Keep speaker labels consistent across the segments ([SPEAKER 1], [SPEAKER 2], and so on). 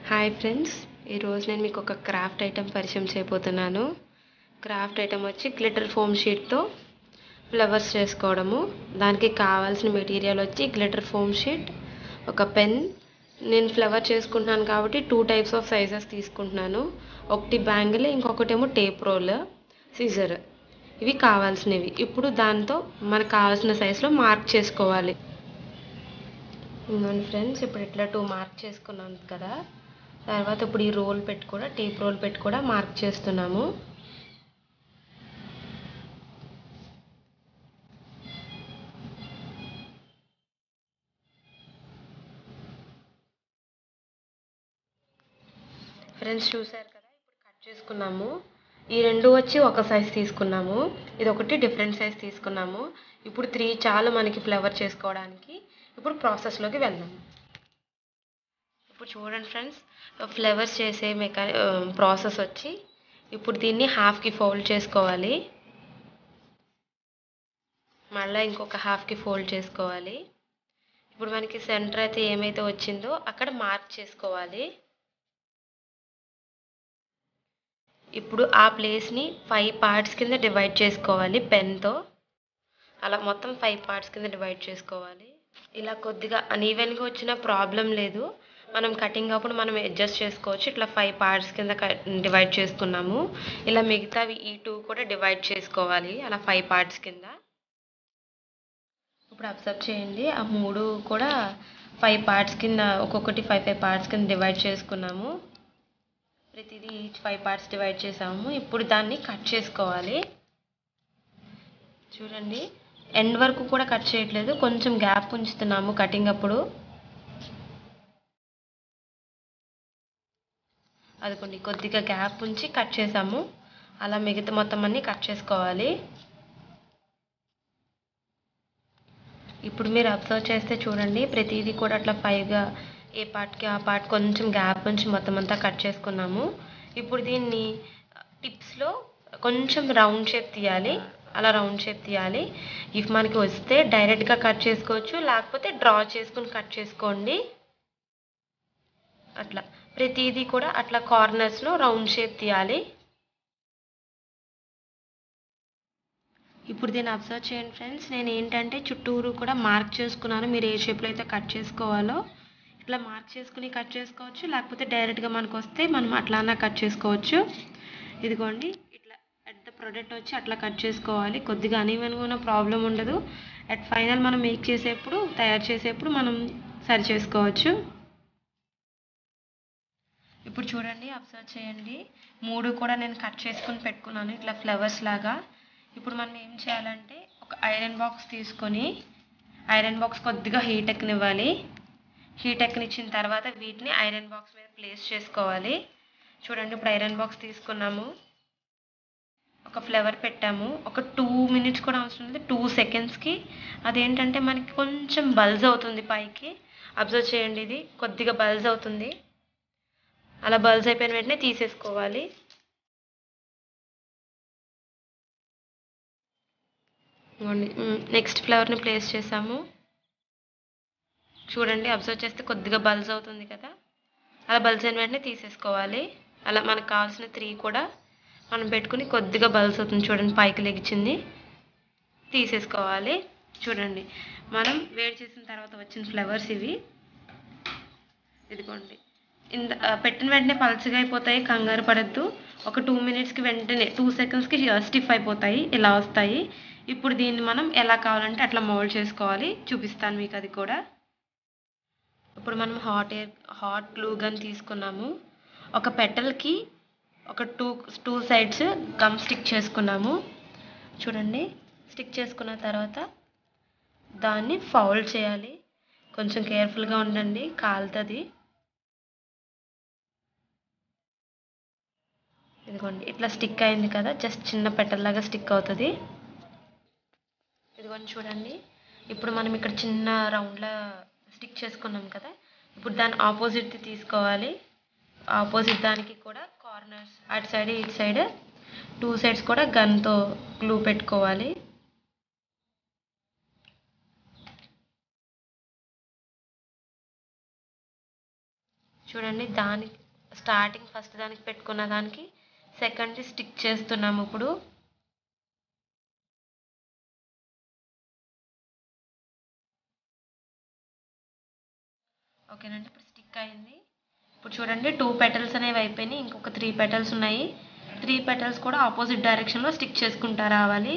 [SPEAKER 1] hi friends ఈరోజు నేను మీకు ఒక క్రాఫ్ట్ ఐటెం పరిచయం చేయబోతున్నాను క్రాఫ్ట్ ఐటెం వచ్చి గ్లిటర్ ఫోమ్ షీట్తో ఫ్లవర్స్ చేసుకోవడము దానికి కావాల్సిన మెటీరియల్ వచ్చి గ్లిటర్ ఫోమ్ షీట్ ఒక పెన్ నేను ఫ్లవర్ చేసుకుంటున్నాను కాబట్టి టూ టైప్స్ ఆఫ్ సైజెస్ తీసుకుంటున్నాను ఒకటి బ్యాంగిల్ ఇంకొకటేమో టేప్ రోల్ సిజర్ ఇవి కావాల్సినవి ఇప్పుడు దాంతో మనకు కావాల్సిన సైజులో మార్క్ చేసుకోవాలి ఇంకోండి ఫ్రెండ్స్ ఇప్పుడు ఇట్లా టూ మార్క్ చేసుకున్నాం కదా తర్వాత ఇప్పుడు ఈ రోల్ పెట్టి కూడా టేప్ రోల్ పెట్టి కూడా మార్క్ చేస్తున్నాము ఫ్రెండ్స్ చూసారు కదా ఇప్పుడు కట్ చేసుకున్నాము ఈ రెండు వచ్చి ఒక సైజ్ తీసుకున్నాము ఇది ఒకటి డిఫరెంట్ సైజ్ తీసుకున్నాము ఇప్పుడు త్రీ చాలు మనకి ఫ్లవర్ చేసుకోవడానికి ఇప్పుడు ప్రాసెస్లోకి వెళ్దాం ఇప్పుడు చూడండి ఫ్రెండ్స్ ఫ్లవర్స్ చేసే మెకా ప్రాసెస్ వచ్చి ఇప్పుడు దీన్ని హాఫ్కి ఫోల్డ్ చేసుకోవాలి మళ్ళీ ఇంకొక హాఫ్కి ఫోల్డ్ చేసుకోవాలి ఇప్పుడు మనకి సెంటర్ అయితే ఏమైతే వచ్చిందో అక్కడ మార్క్ చేసుకోవాలి ఇప్పుడు ఆ ప్లేస్ని ఫైవ్ పార్ట్స్ కింద డివైడ్ చేసుకోవాలి పెన్తో అలా మొత్తం ఫైవ్ పార్ట్స్ కింద డివైడ్ చేసుకోవాలి ఇలా కొద్దిగా అన్ఈవెన్గా వచ్చిన ప్రాబ్లం లేదు మనం కటింగ్ అప్పుడు మనం అడ్జస్ట్ చేసుకోవచ్చు ఇట్లా ఫైవ్ పార్ట్స్ కింద డివైడ్ చేసుకున్నాము ఇలా మిగతావి ఈ టూ కూడా డివైడ్ చేసుకోవాలి అలా ఫైవ్ పార్ట్స్ కింద ఇప్పుడు అబ్జర్వ్ చేయండి ఆ మూడు కూడా ఫైవ్ పార్ట్స్ కింద ఒక్కొక్కటి ఫైవ్ ఫైవ్ పార్ట్స్ కింద డివైడ్ చేసుకున్నాము ప్రతిదీ ఈచ్ ఫైవ్ పార్ట్స్ డివైడ్ చేసాము ఇప్పుడు దాన్ని కట్ చేసుకోవాలి చూడండి ఎండ్ వరకు కూడా కట్ చేయట్లేదు కొంచెం గ్యాప్ ఉంచుతున్నాము కటింగ్ అప్పుడు అదిగోండి కొద్దిగా గ్యాప్ ఉంచి కట్ చేసాము అలా మిగతా మొత్తం అన్ని కట్ చేసుకోవాలి ఇప్పుడు మీరు అబ్జర్వ్ చేస్తే చూడండి ప్రతిదీ కూడా అట్లా ఫైవ్గా ఏ పార్ట్కి ఆ పార్ట్ కొంచెం గ్యాప్ ఉంచి మొత్తం అంతా కట్ చేసుకున్నాము ఇప్పుడు దీన్ని టిప్స్లో కొంచెం రౌండ్ షేప్ తీయాలి అలా రౌండ్ షేప్ తీయాలి ఇఫ్ మనకి వస్తే డైరెక్ట్గా కట్ చేసుకోవచ్చు లేకపోతే డ్రా చేసుకుని కట్ చేసుకోండి అట్లా ప్రతిదీ కూడా అట్లా కార్నర్స్లో రౌండ్ షేప్ తీయాలి ఇప్పుడు దీన్ని అబ్జర్వ్ చేయండి ఫ్రెండ్స్ నేను ఏంటంటే చుట్టూరు కూడా మార్క్ చేసుకున్నాను మీరు ఏ షేప్లో అయితే కట్ చేసుకోవాలో ఇట్లా మార్క్ చేసుకుని కట్ చేసుకోవచ్చు లేకపోతే డైరెక్ట్గా మనకు వస్తే మనం అట్లానా కట్ చేసుకోవచ్చు ఇదిగోండి ఇట్లా అట్ ద ప్రొడక్ట్ వచ్చి అట్లా కట్ చేసుకోవాలి కొద్దిగా అనీవెన్గా ఉన్న ప్రాబ్లం ఉండదు అట్ ఫైనల్ మనం మేక్ చేసేప్పుడు తయారు చేసేప్పుడు మనం సరి చేసుకోవచ్చు ఇప్పుడు చూడండి అబ్జర్వ్ చేయండి మూడు కూడా నేను కట్ చేసుకుని పెట్టుకున్నాను ఇట్లా ఫ్లవర్స్ లాగా ఇప్పుడు మనం ఏం చేయాలంటే ఒక ఐరన్ బాక్స్ తీసుకొని ఐరన్ బాక్స్ కొద్దిగా హీట్ ఎక్కనివ్వాలి హీట్ ఎక్కనిచ్చిన తర్వాత వీటిని ఐరన్ బాక్స్ మీద ప్లేస్ చేసుకోవాలి చూడండి ఇప్పుడు ఐరన్ బాక్స్ తీసుకున్నాము ఒక ఫ్లవర్ పెట్టాము ఒక టూ మినిట్స్ కూడా అవసరం లేదు టూ సెకండ్స్కి అదేంటంటే మనకి కొంచెం బల్జ్ అవుతుంది పైకి అబ్జర్వ్ చేయండి ఇది కొద్దిగా బల్జ్ అవుతుంది అలా బల్జ్ అయిపోయిన వెంటనే తీసేసుకోవాలి నెక్స్ట్ ఫ్లవర్ని ప్లేస్ చేసాము చూడండి అబ్జర్వ్ చేస్తే కొద్దిగా బల్జ్ అవుతుంది కదా అలా బల్జ్ అయిన వెంటనే తీసేసుకోవాలి అలా మనకు కావాల్సిన త్రీ కూడా మనం పెట్టుకుని కొద్దిగా బల్జ్ అవుతుంది చూడండి పైకి లెగిచింది తీసేసుకోవాలి చూడండి మనం వేడి చేసిన తర్వాత వచ్చిన ఫ్లవర్స్ ఇవి ఇదిగోండి ఇంద పెట్టిన వెంటనే పల్చగా అయిపోతాయి కంగారు పడద్దు ఒక టూ మినిట్స్కి వెంటనే టూ సెకండ్స్కి స్టిఫ్ అయిపోతాయి ఇలా వస్తాయి ఇప్పుడు దీన్ని మనం ఎలా కావాలంటే అట్లా మోల్డ్ చేసుకోవాలి చూపిస్తాను మీకు అది కూడా ఇప్పుడు మనం hot air hot glue gun తీసుకున్నాము ఒక పెటల్కి ఒక two two sides gum stick చేసుకున్నాము చూడండి స్టిక్ చేసుకున్న తర్వాత దాన్ని ఫౌల్ చేయాలి కొంచెం కేర్ఫుల్గా ఉండండి కాలుతుంది ఇదిగోండి ఇట్లా స్టిక్ అయింది కదా జస్ట్ చిన్న పెట్టల్లాగా స్టిక్ అవుతుంది ఇదిగోండి చూడండి ఇప్పుడు మనం ఇక్కడ చిన్న రౌండ్లా స్టిక్ చేసుకున్నాం కదా ఇప్పుడు దాని ఆపోజిట్ తీసుకోవాలి ఆపోజిట్ దానికి కూడా కార్నర్స్ అటు సైడ్ ఇటు సైడ్ టూ సైడ్స్ కూడా గన్తో గ్లూ పెట్టుకోవాలి చూడండి దానికి స్టార్టింగ్ ఫస్ట్ దానికి పెట్టుకున్న దానికి సెకండ్ది స్టిక్ చేస్తున్నాము ఇప్పుడు ఓకేనండి ఇప్పుడు స్టిక్ అయింది ఇప్పుడు చూడండి టూ పెటల్స్ అనేవి అయిపోయినాయి ఇంకొక త్రీ పెటల్స్ ఉన్నాయి త్రీ పెటల్స్ కూడా ఆపోజిట్ డైరెక్షన్లో స్టిక్ చేసుకుంటా రావాలి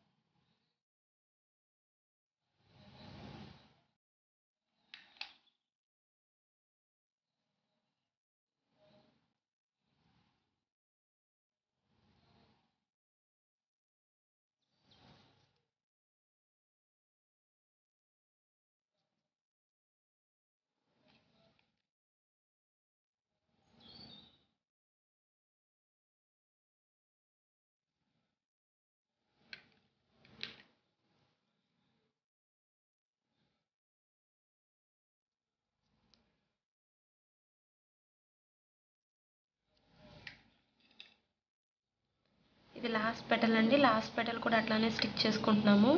[SPEAKER 1] ఇది లాస్ట్ పెటల్ అండి లాస్ట్ పెటల్ కూడా అట్లానే స్టిక్ చేసుకుంటున్నాము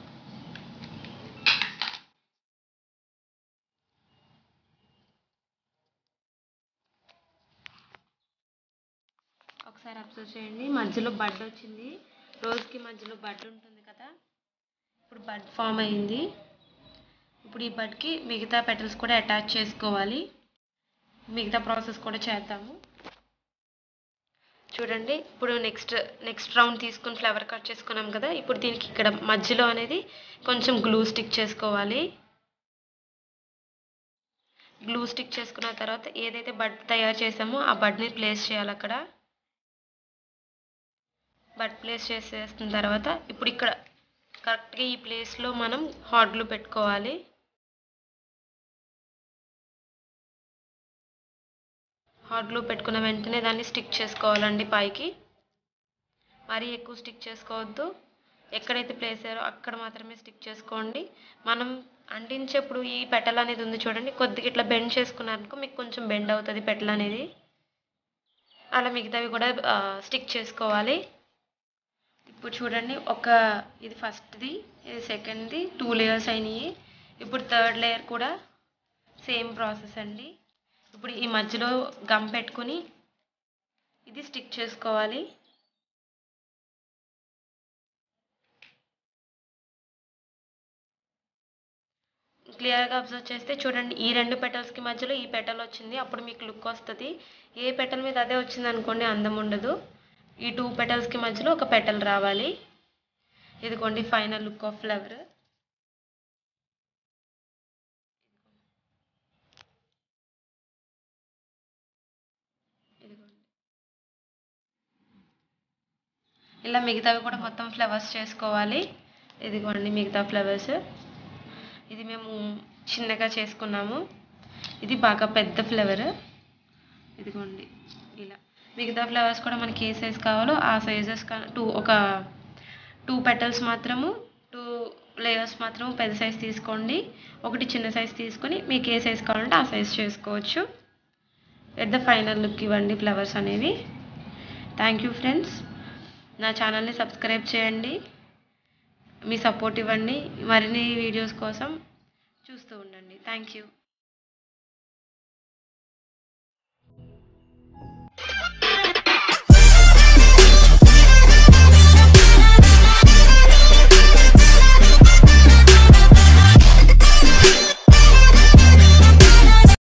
[SPEAKER 1] ఒకసారి అబ్జర్వ్ చేయండి మధ్యలో బడ్ వచ్చింది రోజుకి మధ్యలో బడ్ ఉంటుంది కదా ఇప్పుడు బడ్ ఫామ్ అయింది ఇప్పుడు ఈ బడ్కి మిగతా పెటల్స్ కూడా అటాచ్ చేసుకోవాలి మిగతా ప్రాసెస్ కూడా చేద్దాము చూడండి ఇప్పుడు నెక్స్ట్ నెక్స్ట్ రౌండ్ తీసుకుని ఫ్లవర్ కట్ చేసుకున్నాం కదా ఇప్పుడు దీనికి ఇక్కడ మధ్యలో అనేది కొంచెం గ్లూ స్టిక్ చేసుకోవాలి గ్లూ స్టిక్ చేసుకున్న తర్వాత ఏదైతే బడ్ తయారు చేసామో ఆ బడ్ని ప్లేస్ చేయాలి అక్కడ బడ్ ప్లేస్ చేసేసిన తర్వాత ఇప్పుడు ఇక్కడ కరెక్ట్గా ఈ ప్లేస్లో మనం హాట్ గ్లూ పెట్టుకోవాలి హాట్ గ్లూ పెట్టుకున్న వెంటనే దాన్ని స్టిక్ చేసుకోవాలండి పైకి మరీ ఎక్కువ స్టిక్ చేసుకోవద్దు ఎక్కడైతే ప్లేస్ అయ్యారో అక్కడ మాత్రమే స్టిక్ చేసుకోండి మనం అంటించేప్పుడు ఈ పెటల్ అనేది ఉంది చూడండి కొద్దిగా ఇట్లా బెండ్ చేసుకున్నారనుకో మీకు కొంచెం బెండ్ అవుతుంది పెటల్ అనేది అలా మిగతావి కూడా స్టిక్ చేసుకోవాలి ఇప్పుడు చూడండి ఒక ఇది ఫస్ట్ది ఇది సెకండ్ది టూ లేయర్స్ అయినాయి ఇప్పుడు థర్డ్ లేయర్ కూడా సేమ్ ప్రాసెస్ అండి ఇప్పుడు ఈ మధ్యలో గమ్ పెట్టుకుని ఇది స్టిక్ చేసుకోవాలి క్లియర్గా అబ్జర్వ్ చేస్తే చూడండి ఈ రెండు పెటల్స్కి మధ్యలో ఈ పెటల్ వచ్చింది అప్పుడు మీకు లుక్ వస్తుంది ఏ పెటల్ మీద అదే వచ్చింది అనుకోండి అందం ఉండదు ఈ టూ పెటల్స్కి మధ్యలో ఒక పెటల్ రావాలి ఇదిగోండి ఫైనల్ లుక్ ఆఫ్ ఫ్లవర్ ఇదిగోండి ఇలా మిగతావి కూడా మొత్తం ఫ్లవర్స్ చేసుకోవాలి ఇదిగోండి మిగతా ఫ్లవర్స్ ఇది మేము చిన్నగా చేసుకున్నాము ఇది బాగా పెద్ద ఫ్లవర్ ఇదిగోండి ఇలా మిగతా ఫ్లవర్స్ కూడా మనకి ఏ సైజ్ కావాలో ఆ సైజెస్ టూ ఒక టూ పెటల్స్ మాత్రము టూ లేయర్స్ మాత్రం పెద్ద సైజ్ తీసుకోండి ఒకటి చిన్న సైజ్ తీసుకొని మీకు ఏ సైజ్ కావాలంటే ఆ సైజ్ చేసుకోవచ్చు ఎట్ ద ఫైనల్ లుక్ ఇవ్వండి ఫ్లవర్స్ అనేవి థ్యాంక్ యూ ఫ్రెండ్స్ నా ఛానల్ని సబ్స్క్రైబ్ చేయండి మీ సపోర్ట్ ఇవ్వండి మరిన్ని వీడియోస్ కోసం చూస్తూ ఉండండి థ్యాంక్ యూ